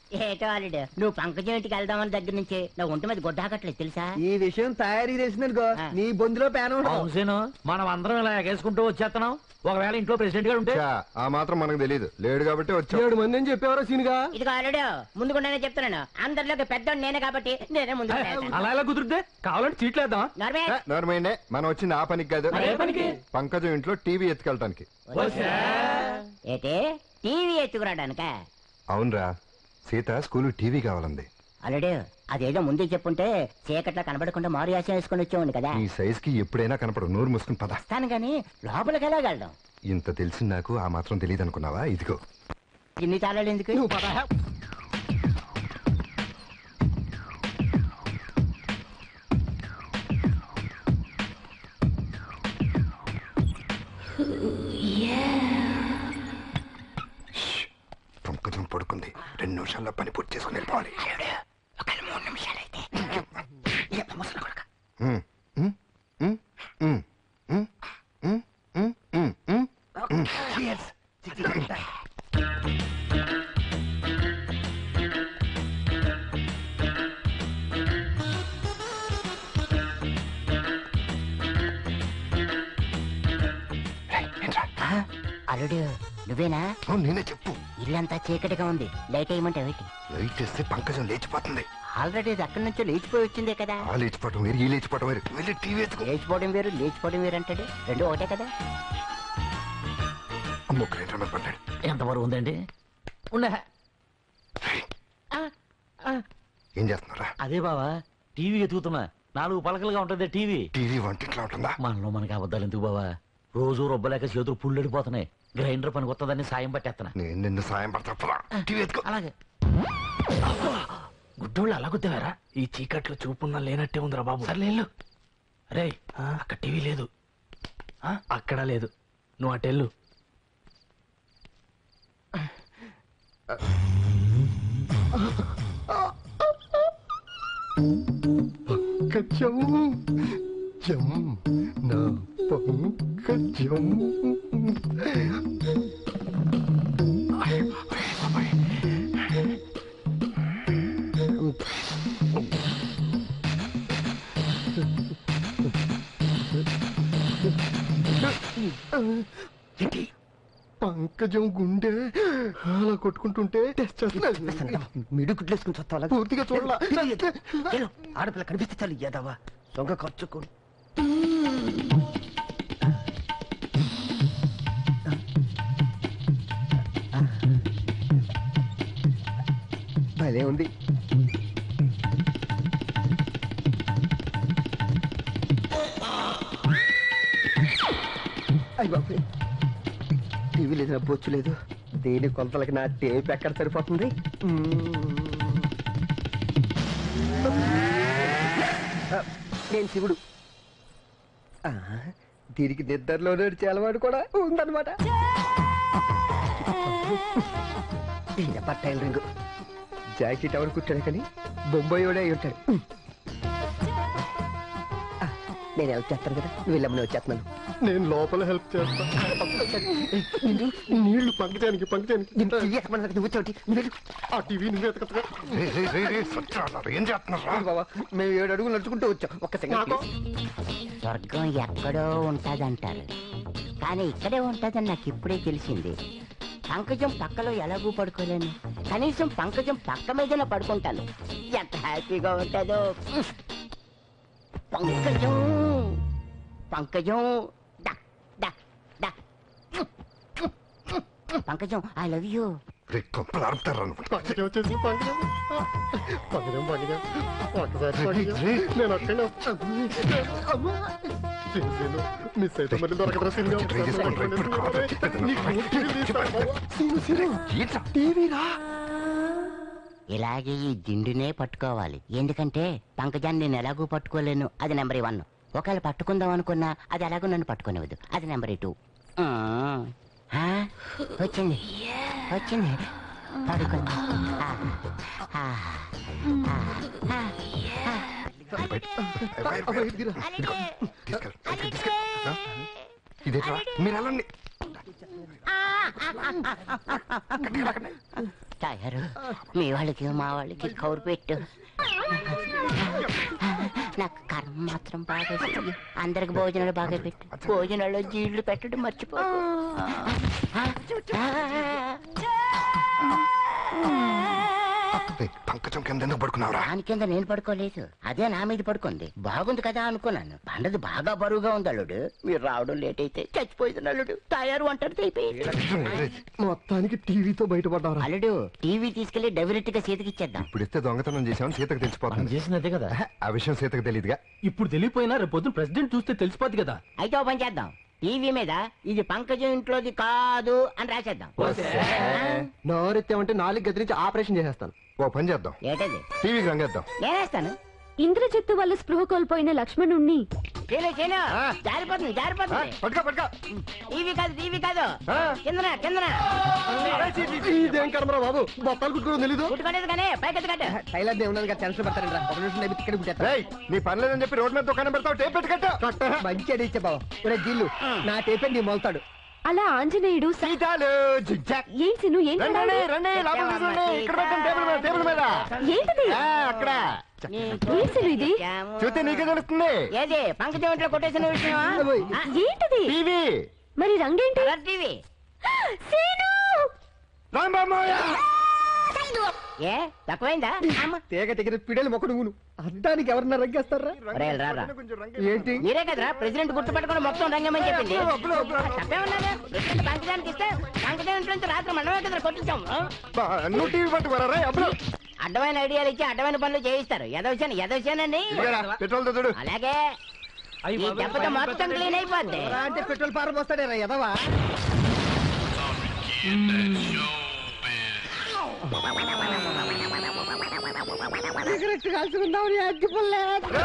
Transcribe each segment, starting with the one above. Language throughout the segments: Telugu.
ఏటో అల్లుడు నువ్వు పంకజం ఇంటికి వెళ్దామని దగ్గర నుంచి నా ఒంటి మీద గుడ్డాకట్లేదు తెలుసా ఈ విషయం తయారీ తెలిసిందనుకో ఆ. నీ బొందులో పేన ఉండదు అవును సీను మనం అందరం ఇలా ఎగేసుకుంటూ వచ్చేస్తున్నాం ఒకవేళ ఇంట్లో ప్రెసిడెంట్ గారు ఉంటే చా, ఆ మాత్రం మనకు తెలియదు లేడు కాబట్టి వచ్చా ఏడు మంది అని చెప్పేవారో సీనుగా ఇదిగో అల్లుడు ముందుకుండానే చెప్తున్నాను అందరిలోకి పెద్దోడు నేనే కాబట్టి నేనే ముందు అలా ఎలా కుదిరితే కావాలంటే చీట్లు వేద్దాం నోర్మైండే మనం వచ్చింది ఆ పనికి కాదు మరి ఏ పనికి? పంకజం ఇంట్లో టీవీ ఎత్తుకెళ్ళటానికి ఏటే టీవీ ఎత్తుకురాడానిక అవునరా సీత స్కూల్ టీవీ కావాలంది అల్లుడు అదేదో ముందే చెప్పుంటే చీకట్లో కనబడకుండా మారు యాసం వేసుకొని వచ్చేవాడిని కదా నీ సైజ్ కి ఎప్పుడైనా కనపడు నోరు మూసుకుని పద వస్తాను గాని లోపలికి వెళ్ళగలడం ఇంత తెలిసి నాకు ఆ మాత్రం తెలియదు అనుకున్నావా ఇదిగో ఇన్ని చాలాలు ఎందుకు పంకజం పడుకుంది రెండు నిమిషాల్లో పని పూర్తి చేసుకుని వెళ్ళిపోవాలి ఒక మూడు నిమిషాలైతే ఏ ముసలి కొడుకా. ఉమ్, ఉమ్, ఉమ్, ఉమ్, ఉమ్, ఉమ్, ఉమ్, ఉమ్, ఉమ్. రేయ్, ఏంట్రా? ఆ, అల్లుడు నువ్వేనా అవును, నేనే చెప్పు ఇల్లంతా చీకటిగా ఉంది లైట్ వేయమంటే ఏంటి లైట్ వేస్తే పంకజం లేచిపోతుంది ఆల్రెడీ ఇది అక్కడి నుంచో లేచిపోయి వచ్చిందే కదా ఆ లేచిపోవటం వేరు ఈ లేచిపోవటం వేరు వెళ్ళి టీవీ ఎత్తుకో లేచిపోవడం వేరు లేచిపోవడం వేరు అంటాడు రెండు ఒకటే కదా అమ్మో గ్రైండర్ మీద పడ్డాడు ఎంత బరువు ఉందండి ఉండే రేయ్, ఏం చేస్తున్నారా అదే బావా టీవీ ఎతుకుతున్నా నాలుగు పలకలుగా ఉంటది టీవీ టీవీ వంటింట్లో ఉంటుందా మనలో మనకి అబద్ధాలు ఎందుకు బావా రోజు రొబ్బలేక చేతులు పుల్లడిపోతున్నాయి గ్రైండర్ పనికి వస్తుందని సాయం పట్టేస్తున్నా నేను నిన్ను సాయం పడతా పదా. టీవీ ఎత్తుకో అలాగే గుడ్డోళ్ళు అలా గుద్దేవారా ఈ చీకట్లో చూపున్నా లేనట్టే ఉందిరా బాబు సర్లేళ్ళు రే అక్కడ టీవీ లేదు ఆ, అక్కడ లేదు నువ్వు అటెళ్ళు పంకజం జం నా పంకజం పంకజం గుండె అలా కొట్టుకుంటుంటే టెస్ట్ చేస్తున్నా మిడు గుడ్లేసుకుని చస్తావా పూర్తిగా చూడాల ఆడపిల్ల కనిపిస్తే చాలు ఇయ్యదావా దొంగ ఖర్చుకో భలే ఉంది అయ్యి బాబు టీవీ లేదు నా బొచ్చు లేదు దేని కొలతలకి నా టేప్ ఎక్కడ సరిపోతుంది మ్మ్. ఆ, నేను శివుడు ఆ, దీనికి నిద్రలో నడిచే అలవాటు కూడా ఉందన్నమాట దీని టైలరింగ్ జాకెట్ ఎవరు కుట్టాడు కానీ బొంబాయి అయి ఉంటాడు ఆ, నేను హెల్ప్ చేస్తాను కదా నువ్వు వెళ్ళమని వచ్చేస్తున్నాను నేను లోపల హెల్ప్ చేస్తాను నీళ్లు పంకజానికి పంకజానికి నువ్వు చోటి నువ్వు వెళ్ళు. ఆ టీవీ నువ్వు ఎతకచ్చుగా ఏం చేస్తున్నారా అవును బాబా మేము ఏడు అడుగులు నడుచుకుంటూ వచ్చాం ఒక్క సెకండ్ స్వర్గం ఎక్కడో ఉంటదంటారు కానీ ఇక్కడే ఉంటదని నాకు ఇప్పుడే తెలిసింది పంకజం పక్కలో ఎలాగూ పడుకోలేను కనీసం పంకజం పక్క మీదనే పడుకుంటాను ఎంత హ్యాపీగా ఉంటుందో పంకజం పంకజం డా, డా, డా. పంకజం ఐ లవ్ యూ రే కప్పులు ఆడుతారా పంకజం వచ్చేసి పంకజం పంకజం పంకజం ఒక్కసారి పంకజం నేను ఒక్కడే మిస్ అయితే మళ్ళీ దొరకదురా సినిమా ట్రై చేసుకోండి, ఇప్పుడు కాదు. టీవీరా ఇలాగే ఈ దిండునే పట్టుకోవాలి ఎందుకంటే పంకజాన్ని నేను ఎలాగూ పట్టుకోలేను అది నెంబర్ వన్ ఒకవేళ పట్టుకుందాం అనుకున్నా అది ఎలాగో నన్ను పట్టుకునేవద్దు అది నెంబర్ టూ వచ్చింది వచ్చింది పడుకుంది ఆ, ఆ, ఆ, ఆ, ఆ. ఇదేట్రా మీరు వెళ్ళండి తాయారు మీ వాళ్ళకి మా వాళ్ళకి కౌరు పెట్టు నాకు కర్మ మాత్రం బాగా చెయ్యి అందరికి భోజనాలు బాగా పెట్టు భోజనాల్లో జీళ్ళు పెట్టడం మర్చిపో ఏయ్, పంకజం కింద ఎందుకు పడుకున్నావురా దాని కింద నేను పడుకోలేదు అదే నా మీద పడుకుంది బాగుంది కదా అనుకున్నాను పండది బాగా బరువుగా ఉంది అల్లుడు మీరు రావడం లేట్ అయితే చచ్చిపోయింది అల్లుడు తయారు అంటారు అయిపోయి మొత్తానికి టీవీతో బయటపడ్డావురా అల్లుడు టీవీ తీసుకెళ్లి డైరెక్ట్ గా చేతికి ఇచ్చేద్దాం ఇప్పుడు ఇస్తే దొంగతనం చేసామని సీతకు మనం తెలిసిపోతుంది చేసింది అదే కదా ఆ విషయం సీతకు తెలియదుగా ఇప్పుడు తెలియపోయినా రేపు పొద్దున ప్రెసిడెంట్ చూస్తే తెలిసిపోద్ది కదా అయితే ఓ పని చేద్దాం టీవీ మీద ఇది పంకజం ఇంట్లోది కాదు అని రాసేద్దాం నోరెత్తామంటే నాలుగు గది నుంచి ఆపరేషన్ చేసేస్తాను ఓ పని చేద్దాం ఏటది టీవీకి రంగేద్దాం నేనేస్తాను ఇంద్రజిత్తు వల్ల స్పృహ కోల్పోయిన లక్ష్మణుణ్ణి చేయను చేయను జారిపోతుంది జారిపోతుంది పట్టుకో పట్టుకో టీవీ కాదు టీవీ కాదు కిందన కిందన ఇదేం కర్మరా బాబు బొత్తాలు కుట్టుకోవడం తెలీదు కుట్టుకోలేదు కానీ పైకి కట్టు టైలర్ దేవుడు గారు టెన్షన్ పడతారండి ఒక నిమిషం నవ్వి ఇక్కడ కుట్టేస్తా. రేయ్ నీ పని లేదని చెప్పి రోడ్ మీద దుకాణం పెడతావు టేప్ పెట్టుకట్టు కట్ట. మంచి అడి ఇచ్చే బావ ఒరే జిల్లు నా టేపే నీ మొలుతాడు అలా ఆంజనేయుడు స- సీతాలు జిగ్జాగ్ ఏం సిను ఏం రండి కావాలి? రండి లోపల కూర్చోండి ఇక్కడ పెట్టండి టేబుల్ మీద టేబుల్ మీద ఏంటిది ఆ, అక్కడ ఏం సిను ఇది చూస్తే నీకే తెలుస్తుంది ఏది పంకజం ఇంట్లో కొట్టేసిన విషయమా ఓయ్. ఆ, ఏంటిది టీవీ మరి రంగేంటి కలర్ టీవీ సీను రాంబాబోయ్ ఏ తక్కువైందా అమ్మ. తీగ తెగిన పిడలు మొక్కడు ఊను అద్దానికి ఎవరన్నా రగ్గేస్తారా ఒరేయ్, రారా. ఏంటి మీరే కదరా ప్రెసిడెంట్ గుర్తుపెట్టుకుని మొత్తం రంగమని చెప్పింది తప్పే ఉన్నదా ప్రెసిడెంట్ పంకజానికి ఇస్తే పంకజం ఇంట్లో నుంచి రాత్రి మనమే కదరా కొట్టించాం ఆ? బా, నువ్వు టీవీ పట్టుకోరా రా అప్పుడు అడ్డమైన ఐడియాలు ఇచ్చి అడ్డమైన పనులు చేయిస్తారు ఎదవశాను ఎదవశానండి పెట్రోల్ తో చూడు అలాగే ఈ దెబ్బతో మొత్తం క్లీన్ అయిపోద్ది రా అంటే పెట్రోల్ పారం వస్తాడేరా ఎదవా సిగరెట్ కాల్చుకుందామని అగ్గిపుల్లే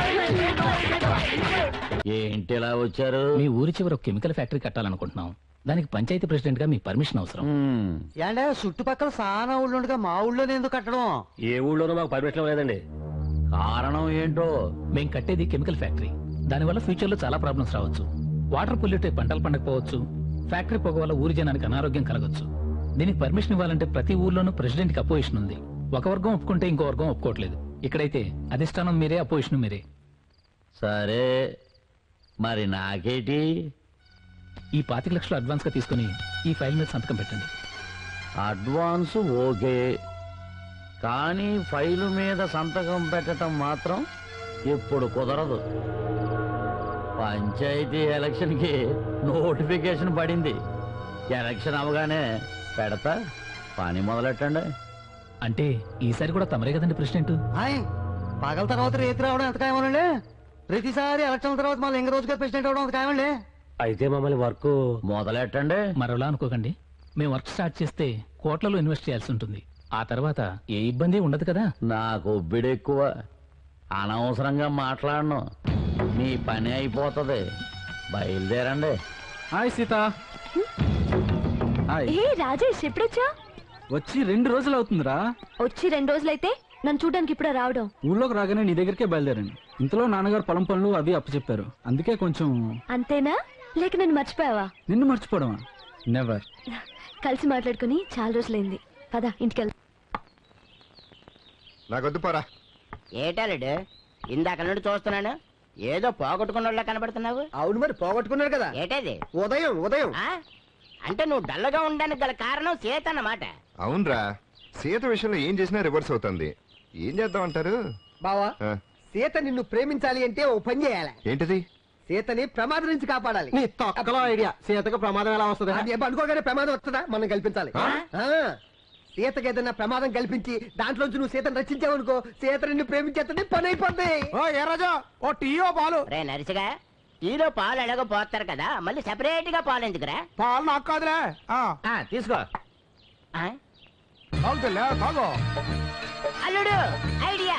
ఏంటి ఇలా వచ్చారు మీ ఊరి చివర ఒక కెమికల్ ఫ్యాక్టరీ కట్టాలనుకుంటున్నాం దానికి పంచాయతీ ప్రెసిడెంట్ గా మీ పర్మిషన్ అవసరం మ్మ్. ఏంటే చుట్టుపక్కల సానా ఊళ్ళు ఉండగా మా ఊళ్ళోనే ఎందుకు కట్టడం ఏ ఊళ్ళోనూ మాకు పర్మిషన్ లేదండి కారణం ఏంటో మేం కట్టేది కెమికల్ ఫ్యాక్టరీ దానివల్ల ఫ్యూచర్ లో చాలా ప్రాబ్లమ్స్ రావచ్చు వాటర్ పొల్యూట్ అయి పంటలు పండకపోవచ్చు ఫ్యాక్టరీ పొగ వల్ల ఊరి జనానికి అనారోగ్యం కలగచ్చు దీనికి పర్మిషన్ ఇవ్వాలంటే ప్రతి ఊర్లోనూ ప్రెసిడెంట్ కి అపోజిషన్ ఉంది ఒక వర్గం ఒప్పుకుంటే ఇంకో వర్గం ఒప్పుకోవట్లేదు ఇక్కడైతే అధిష్టానం మీరే అపోజిషన్ మీరే సరే మరి నాకేటి ఈ పాతిక లక్షలు అడ్వాన్స్ గా తీసుకుని ఈ ఫైల్ మీద సంతకం పెట్టండి అడ్వాన్స్ ఓకే కానీ ఫైలు మీద సంతకం పెట్టడం మాత్రం ఇప్పుడు కుదరదు పంచాయతీ ఎలక్షన్కి నోటిఫికేషన్ పడింది ఎలక్షన్ అవగానే పెడతా పని మొదలెట్టండి అంటే ఈసారి కూడా తమరే కదండి ప్రెసిడెంట్ పగల తర్వాత రేతి రావడం ఎంత ఖాయమనండి ప్రతిసారి ఎలక్షన్ తర్వాత మళ్ళీ ఇంక రోజుగా ప్రెసిడెంట్ అవడం ఎంత ఖాయమండి అయితే మమ్మల్ని వర్క్ మొదలెట్టండి మరోలా అనుకోకండి మేము వర్క్ స్టార్ట్ చేస్తే కోట్లలో ఇన్వెస్ట్ చేయాల్సి ఉంటుంది ఆ తర్వాత ఏ ఇబ్బంది ఉండదు కదా నాకు ఒబ్బిడి ఎక్కువ అనవసరంగా మాట్లాడను మీ పని అయిపోతుంది బయలుదేరండి హాయ్ సీత హాయ్ ఏ రాజేష్ ఎప్పుడొచ్చా వచ్చి రెండు రోజులు అవుతుందిరా వచ్చి రెండు రోజులైతే నన్ను చూడడానికి ఇప్పుడే రావడం ఊళ్ళోకి రాగానే నీ దగ్గరికే బయలుదేరండి ఇంతలో నాన్నగారు పొలం పనులు అవి అప్పచెప్పారు అందుకే కొంచెం అంతేనా లేక నన్ను మర్చిపోయావా నిన్ను మర్చిపోవడమా నెవర్ కలిసి మాట్లాడుకుని చాలా రోజులైంది పద ఇంటికెళ్దాం నాకొద్దు పోరా ఏటాలుడు ఇందాక నుండి చూస్తున్నాను ఏదో పోగొట్టుకున్న వాళ్ళ కనబడుతున్నావు అవును మరి పోగొట్టుకున్నాడు కదా ఏటది ఉదయం ఉదయం ఆ? అంటే నువ్వు డల్లగా ఉండడానికి గల కారణం సీత అన్నమాట అవునరా సీత విషయంలో ఏం చేసినా రివర్స్ అవుతుంది ఏం చేద్దాం అంటారు బావా ఆ, సీత నిన్ను ప్రేమించాలి అంటే ఓ పని చేయాలి ఏంటిది సీతని ప్రమాదం నుంచి కాపాడాలి నీ తొక్కలో ఐడియా సీతకు ప్రమాదం ఎలా వస్తుంది అది అనుకోగానే ప్రమాదం వస్తుందా మనం కల్పించాలి ఆ, సీతకి ఏదైనా ప్రమాదం కల్పించి దాంట్లోంచి నువ్వు సీతను రక్షించావనుకో సీత నిన్ను ప్రేమించేస్తుంది పని అయిపోద్ది ఓ ఏ రాజా ఓ టీయో పాలు రే నరిసిగా ఈలో పాలు ఎలాగో పోస్తారు కదా మళ్ళీ సెపరేట్ గా పాలు ఎందుకురా పాలు నాకు కాదులే ఆ, ఆ, తీసుకో ఆ? తాగు తెల్లే, తాగు అల్లుడు ఐడియా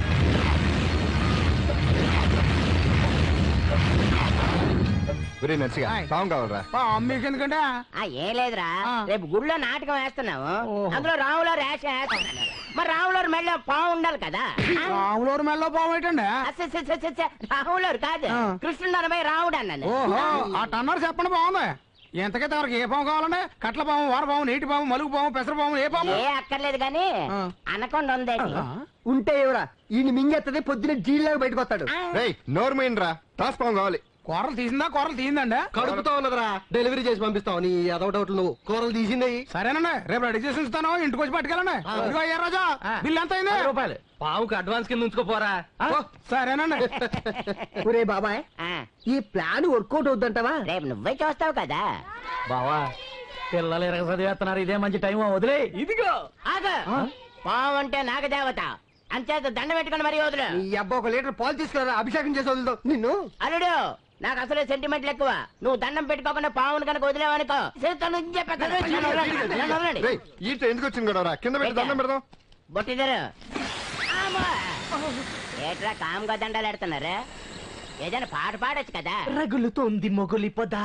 ఒరే నర్సిగా తాం కావాలరా ఆ, మీకు ఎందుకంటే ఆ ఏం లేదురా రేపు గుళ్ళో నాటకం వేస్తున్నాము అందులో రాములో రేష వేస్తున్నాను మరి రాములో మెళ్ళ పాము ఉండాలి కదా రాములూరు మెల్లో పోవేటండి అస్స, స, స, స, స, రాములోరు కాదు కృష్ణుడు అనబై రాముడు అన్నాను ఓహో ఆ టన్నర్ చెప్పండి బాగుంది ఎంతకైతే ఎవరికి ఏ పాము కావాలండి కట్ల పాము వార పాము నీటి పాము మలుగు పాము పెసర పాము ఏ పాము ఏ అక్కర్లేదు కానీ ఆ. అనకొండ ఉందేటి ఉంటే ఎవరా ఈ మింగెత్తది పొద్దున జీళ్ళగా బయటకు వస్తాడు రేయ్ నోరు రా తాస్పాం కావాలి కూరలు తీసిందా కూరలు తీసిందండి కడుపుతో ఉన్నదిరా డెలివరీ చేసి పంపిస్తావు నీ అదొక డౌట్లు నువ్వు కూరలు తీసింది సరేనండి రేపు రెడీ చేసి ఉంచుతాను ఇంటికి వచ్చి పట్టుకెళ్ళండి ఇదిగో అయ్యా రాజా బిల్ ఎంత అయింది రూపాయలు పావుకి అడ్వాన్స్ కింద ఉంచుకోపోరా ఓ, సరేనండి ఒరే బాబాయ్ ఆ, ఈ ప్లాన్ వర్కౌట్ అవుద్దంటావా రేపు నువ్వే చూస్తావు కదా బావా పిల్లలు ఎరగ చదివేస్తున్నారు ఇదే మంచి టైం వదిలే ఇదిగో ఆగ పావు అంటే నాగదేవత అంచేత దండ పెట్టుకుని మరీ వదులు ఈ అబ్బా ఒక లీటర్ పాలు తీసుకురా అభిషేకం చేసి వదులుతావు నిన్ను అల్లుడు నాకు అసలు సెంటిమెంట్లు ఎక్కువ నువ్వు దండం పెట్టుకోకుండా పావును కనుక వదిలేవనుకో చేతుల నుంచి పెద్దలు నన్ను వదలండి, నన్ను వదలండి. రేయ్ ఈట ఎందుకు వచ్చింది కూడా కింద పెట్టి దండం పెడదాం బొట్టిదారు ఆమా. ఏట్రా కామ్గా దండాలు ఎడుతున్నారు ఏదైనా పాట పాడొచ్చు కదా రగులుతోంది మొగులి పొద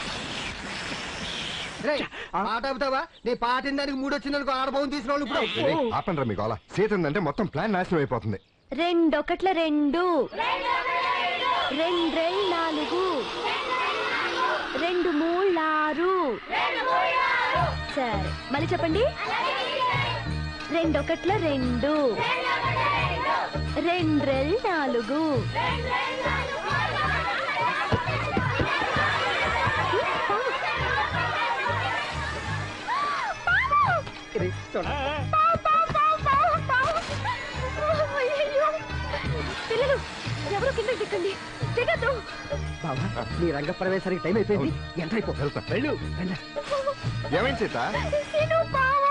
రేయ్, పాట ఆపుతావా నీ పాటిన దానికి మూడు వచ్చిందనుకో ఆడబోన్ తీసిన వాళ్ళు ఇప్పుడు రేయ్, ఆపండ్రా మీకు అలా సీత ఉందంటే మొత్తం ప్లాన్ నాశనం అయిపోతుంది రెండొకట్ల రెండు రెండు రెండు నాలుగు రెండు మూడు ఆరు సరే మళ్ళీ చెప్పండి రెండొకట్ల రెండు రెండ్రెల్ నాలుగు రేయ్, చూడు. అయ్యయ్యో. పిల్లలు ఎవరు కింద దిక్కండి దిగద్దు బావా నీ రంగ ప్రవేశానికి టైం అయిపోయింది ఎంత అయిపో వెళ్తా. వెళ్ళు వెళ్ళు. ఏమైంది సీత సీను పావు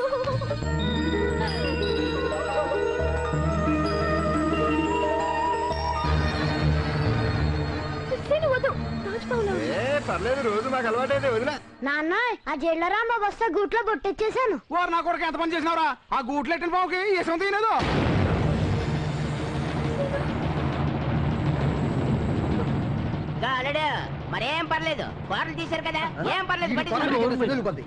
సీను వద్దు తాజ్ పావులా ఉంది. ఏ పర్లేదు రోజు మాకు అలవాటైతే వదిలే నాన్న ఆ జైల్లో రాంబాబు వస్తే గూట్లో బొట్టెచ్చేసాను వారు నా కొడుకు ఎంత పని చేసినావురా ఆ గూట్లు ఎట్టిన పావుకి ఇసం తీయలేదు గా అల్లుడు మరేం పర్లేదు కూరలు తీశారు కదా ఏం పర్లేదు ఈ పట్టించుకో. పొలం కింద సిగ్నల్ కొద్ది.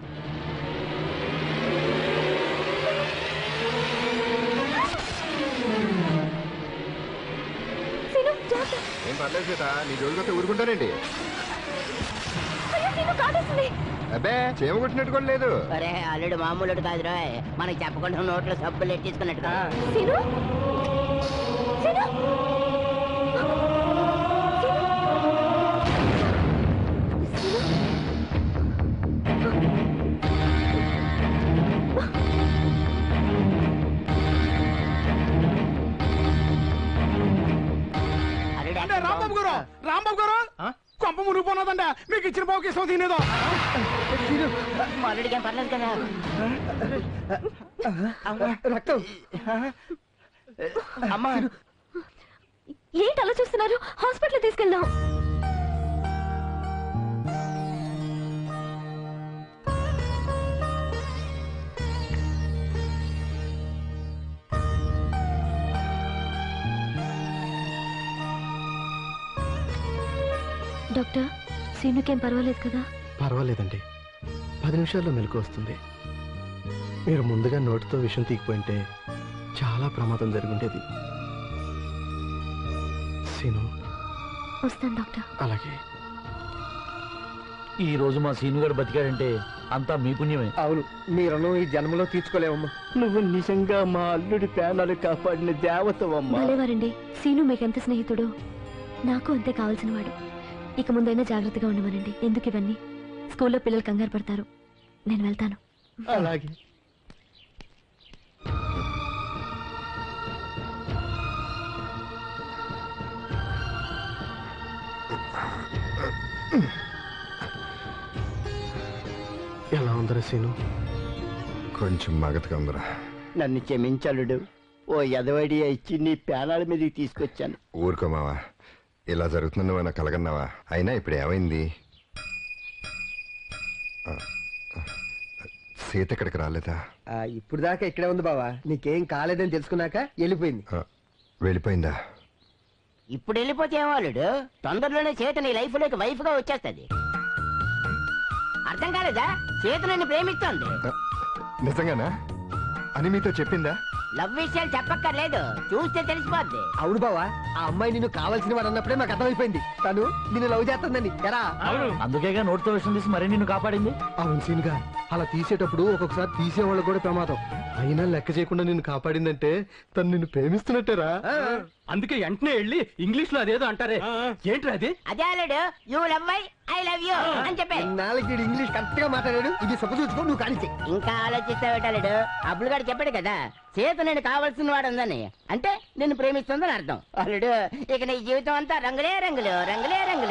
సీను జాగ్రత్త ఏం పర్లేదు సీత నీ జోలికొస్తే ఊరుకుంటానండి అయ్యో సీను కాటేసింది అబ్బే చేమ కొట్టినట్టు కూడా లేదు అరే అల్లుడు మామూలుడు కాదు రోయ్ మనకి చెప్పకుండా నోట్లో సబ్బులు ఎట్టించుకున్నట్టు కదా. సీను సీను అల్లుడు అంటే రాంబాబు గారు రాంబాబు గారు కొంప మునిగిపోన్నదంట మీకు ఇచ్చిన పావుకి ఇసం తినేదో మా అల్లుడికి ఏం పర్లేదు కదా రక్తం అమ్మా ఏంటి అలా చూస్తున్నారు హాస్పిటల్ తీసుకెళ్దాం డాక్టర్ సీనుకేం పర్వాలేదు కదా పర్వాలేదండి పది నిమిషాల్లో మెలకు వస్తుంది మీరు ముందుగా నోటితో విషం తీగిపోయింటే చాలా ప్రమాదం జరుగుండేది సీను వస్తాను డాక్టర్ అలాగే ఈ రోజు మా సీనుగాడు బతికాడంటే అంతా మీ పుణ్యమే అవును మీ రుణం ఈ జన్మలో తీర్చుకోలేవమ్మా నువ్వు నిజంగా మా అల్లుడి ప్రాణాలు కాపాడిన దేవతవమ్మా భలేవారండి సీను మీకెంత స్నేహితుడు నాకు అంతే కావాల్సిన వాడు ఇక ముందైనా జాగ్రత్తగా ఉండమనండి ఎందుకు ఇవన్నీ స్కూల్లో పిల్లలు కంగారు పడతారు నేను వెళ్తాను అలాగే ఎలా ఉందరా సీను కొంచెం మగతగా ఉందిరా నన్ను క్షమించలుడు ఓ ఎదవడి ఇచ్చి నీ పేనాల మీదకి తీసుకొచ్చాను ఊరుకో మావా ఇలా జరుగుతుందని మనం కలగన్నావా అయినా ఇప్పుడు ఏమైంది ఆ, ఆ, సీత ఇక్కడికి రాలేదా ఆ, ఇప్పుడు దాకా ఇక్కడే ఉంది బావా నీకేం కాలేదని తెలుసుకున్నాక వెళ్ళిపోయింది ఆ, వెళ్ళిపోయిందా ఇప్పుడు వెళ్ళిపోతే ఏమో అల్లుడు తొందరలోనే చేత నీ లైఫ్ లోకి వైఫ్ గా వచ్చేస్తది అర్థం కాలేదా చేత నన్ను ప్రేమిస్తోంది ఆ, నిజంగానా అని మీతో చెప్పిందా లవ్ విషయాలు చెప్పక్కర్లేదు చూస్తే తెలిసిపోద్ది అవును బావా ఆ అమ్మాయి నిన్ను కావాల్సిన వాడు అన్నప్పుడే మాకు అర్థమైపోయింది తను నిన్ను లవ్ చేస్తుందని ఎరా అందుకేగా నోటితో విషయం తీసి మరీ నిన్ను కాపాడింది అవును సీన్గా అలా తీసేటప్పుడు ఒక్కొక్కసారి తీసేవాళ్ళకి కూడా ప్రమాదం అయినా లెక్క చేయకుండా నిన్ను కాపాడిందంటే తను నిన్ను ప్రేమిస్తున్నట్టేరా అందుకే వెంటనే వెళ్ళి ఇంగ్లీష్ లో అదేదో అంటారే ఏంటి అది అదే అల్లుడు you love I I love you అని చెప్పే నాలుగు ఇంగ్లీష్ కరెక్ట్ గా మాట్లాడాడు ఇది సొప్ప చూసుకో నువ్వు కానిచ్చే ఇంకా ఆలోచిస్తావేటాడు అబ్బులు గారు చెప్పాడు కదా చేత నేను కావాల్సిన వాడు ఉందని అంటే నిన్ను ప్రేమిస్తుందని అర్థం అల్లుడు ఇక నీ జీవితం అంతా రంగులే రంగులు రంగులే రంగులు